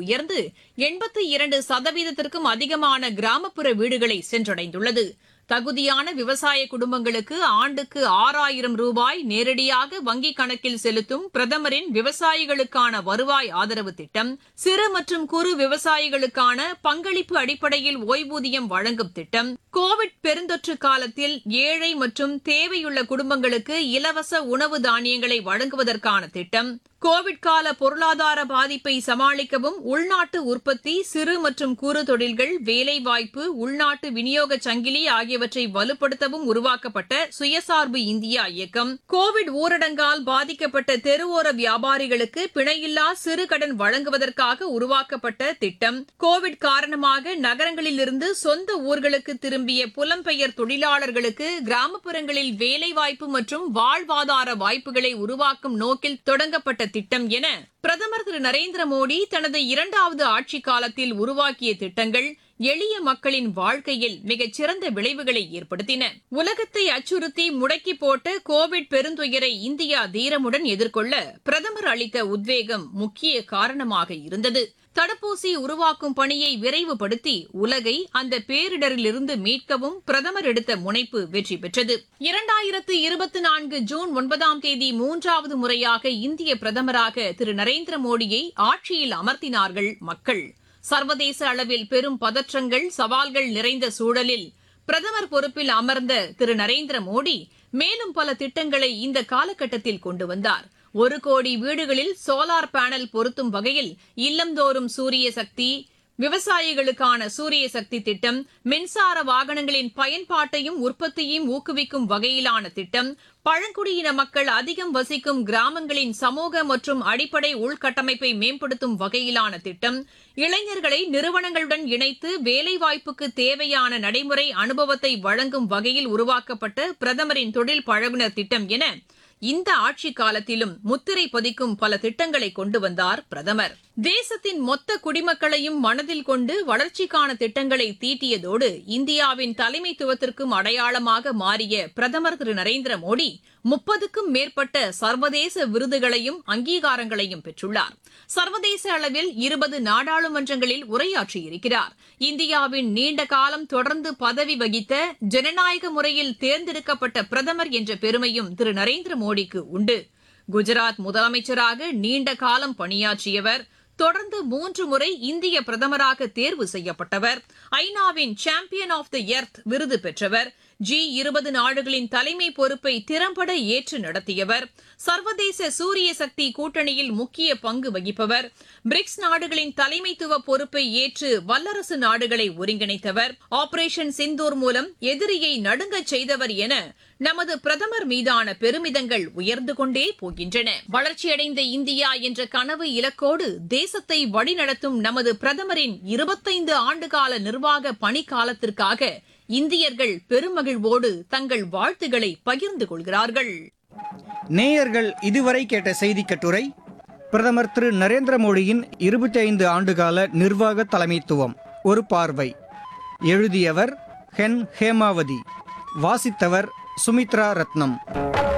உயர்ந்து எண்பத்தி இரண்டு சதவீதத்திற்கும் அதிகமான கிராமப்புற வீடுகளை சென்றடைந்துள்ளது தகுதியான விவசாய குடும்பங்களுக்கு ஆண்டுக்கு ஆறாயிரம் ரூபாய் நேரடியாக வங்கிக் கணக்கில் செலுத்தும் பிரதமரின் விவசாயிகளுக்கான வருவாய் ஆதரவு திட்டம் சிறு மற்றும் குறு விவசாயிகளுக்கான பங்களிப்பு அடிப்படையில் ஓய்வூதியம் வழங்கும் திட்டம் கோவிட் பெருந்தொற்று காலத்தில் ஏழை மற்றும் தேவையுள்ள குடும்பங்களுக்கு இலவச உணவு தானியங்களை வழங்குவதற்கான திட்டம் கோவிட் கால பொருளாதார பாதிப்பை சமாளிக்கவும் உள்நாட்டு உற்பத்தி சிறு மற்றும் குறு தொழில்கள் வேலைவாய்ப்பு உள்நாட்டு விநியோக சங்கிலி ஆகியவற்றை வலுப்படுத்தவும் உருவாக்கப்பட்ட சுயசார்பு இந்தியா இயக்கம் கோவிட் ஊரடங்கால் பாதிக்கப்பட்ட தெருவோர வியாபாரிகளுக்கு பிணையில்லா சிறு கடன் வழங்குவதற்காக உருவாக்கப்பட்ட திட்டம் கோவிட் காரணமாக நகரங்களிலிருந்து சொந்த ஊர்களுக்கு திரும்பிய புலம்பெயர் தொழிலாளர்களுக்கு கிராமப்புறங்களில் வேலைவாய்ப்பு மற்றும் வாழ்வாதார வாய்ப்புகளை உருவாக்கும் நோக்கில் தொடங்கப்பட்ட திட்டம் என பிரதமர் திரு நரேந்திர மோடி தனது இரண்டாவது ஆட்சிக் காலத்தில் உருவாக்கிய திட்டங்கள் எளிய மக்களின் வாழ்க்கையில் மிகச் சிறந்த விளைவுகளை ஏற்படுத்தின உலகத்தை அச்சுறுத்தி முடக்கி போட்ட கோவிட் பெருந்துயரை இந்தியா தீரமுடன் எதிர்கொள்ள பிரதமர் அளித்த உத்வேகம் முக்கிய காரணமாக இருந்தது தடுப்பூசி உருவாக்கும் பணியை விரைவுபடுத்தி உலகை அந்த பேரிடரிலிருந்து மீட்கவும் பிரதமர் எடுத்த முனைப்பு வெற்றி பெற்றது இரண்டாயிரத்து இருபத்தி நான்கு ஜூன் ஒன்பதாம் தேதி மூன்றாவது முறையாக இந்திய பிரதமராக திரு நரேந்திர மோடியை ஆட்சியில் அமர்த்தினார்கள் மக்கள் சர்வதேச அளவில் பெரும் பதற்றங்கள் சவால்கள் நிறைந்த சூழலில் பிரதமர் பொறுப்பில் அமர்ந்த திரு நரேந்திர மோடி மேலும் பல திட்டங்களை இந்த காலகட்டத்தில் கொண்டு வந்தார் ஒரு கோடி வீடுகளில் சோலார் பேனல் பொருத்தும் வகையில் இல்லந்தோறும் சூரிய சக்தி விவசாயிகளுக்கான சூரிய சக்தி திட்டம் மின்சார வாகனங்களின் பயன்பாட்டையும் உற்பத்தியையும் ஊக்குவிக்கும் வகையிலான திட்டம் பழங்குடியின மக்கள் அதிகம் வசிக்கும் கிராமங்களின் சமூக மற்றும் அடிப்படை உள்கட்டமைப்பை மேம்படுத்தும் வகையிலான திட்டம் இளைஞர்களை நிறுவனங்களுடன் இணைத்து வேலைவாய்ப்புக்கு தேவையான நடைமுறை அனுபவத்தை வழங்கும் வகையில் உருவாக்கப்பட்ட பிரதமரின் தொழில் பழகுனர் திட்டம் என இந்த ஆட்சி காலத்திலும் முத்திரை பதிக்கும் பல திட்டங்களை கொண்டு வந்தார் பிரதமர் தேசத்தின் மொத்த குடிமக்களையும் மனதில் கொண்டு வளர்ச்சிக்கான திட்டங்களை தீட்டியதோடு இந்தியாவின் தலைமைத்துவத்திற்கும் அடையாளமாக மாறிய பிரதமர் திரு நரேந்திர மோடி முப்பதுக்கும் மேற்பட்ட சர்வதேச விருதுகளையும் அங்கீகாரங்களையும் பெற்றுள்ளார் சர்வதேச அளவில் இருபது நாடாளுமன்றங்களில் உரையாற்றியிருக்கிறார் இந்தியாவின் நீண்ட காலம் தொடர்ந்து பதவி வகித்த ஜனநாயக முறையில் தேர்ந்தெடுக்கப்பட்ட பிரதமர் என்ற பெருமையும் திரு நரேந்திர மோடிக்கு உண்டு குஜராத் முதலமைச்சராக நீண்ட காலம் பணியாற்றியவர் தொடர்ந்து மூன்று முறை இந்திய பிரதமராக தேர்வு செய்யப்பட்டவர் ஐநாவின் சாம்பியன் ஆஃப் த எர்த் விருது பெற்றவர் ஜி இருபது நாடுகளின் தலைமை பொறுப்பை திறம்பட ஏற்று நடத்தியவர் சர்வதேச சூரிய சக்தி கூட்டணியில் முக்கிய பங்கு வகிப்பவர் பிரிக்ஸ் நாடுகளின் தலைமைத்துவ பொறுப்பை ஏற்று வல்லரசு நாடுகளை ஒருங்கிணைத்தவர் ஆபரேஷன் சிந்தூர் மூலம் எதிரியை நடுங்கச் செய்தவர் என நமது பிரதமர் மீதான பெருமிதங்கள் உயர்ந்து கொண்டே போகின்றன வளர்ச்சியடைந்த இந்தியா என்ற கனவு இலக்கோடு தேசத்தை வழிநடத்தும் நமது பிரதமரின் இருபத்தைந்து ஆண்டுகால நிர்வாக பணிக்காலத்திற்காக இந்தியர்கள் பெருமகிழ்வோடு தங்கள் வாழ்த்துக்களை பகிர்ந்து கொள்கிறார்கள் நேயர்கள் இதுவரை கேட்ட செய்தி கட்டுரை பிரதமர் திரு நரேந்திர மோடியின் இருபத்தி ஐந்து ஆண்டுகால நிர்வாக தலைமைத்துவம் ஒரு பார்வை எழுதியவர் ஹென் ஹேமாவதி வாசித்தவர் சுமித்ரா ரத்னம்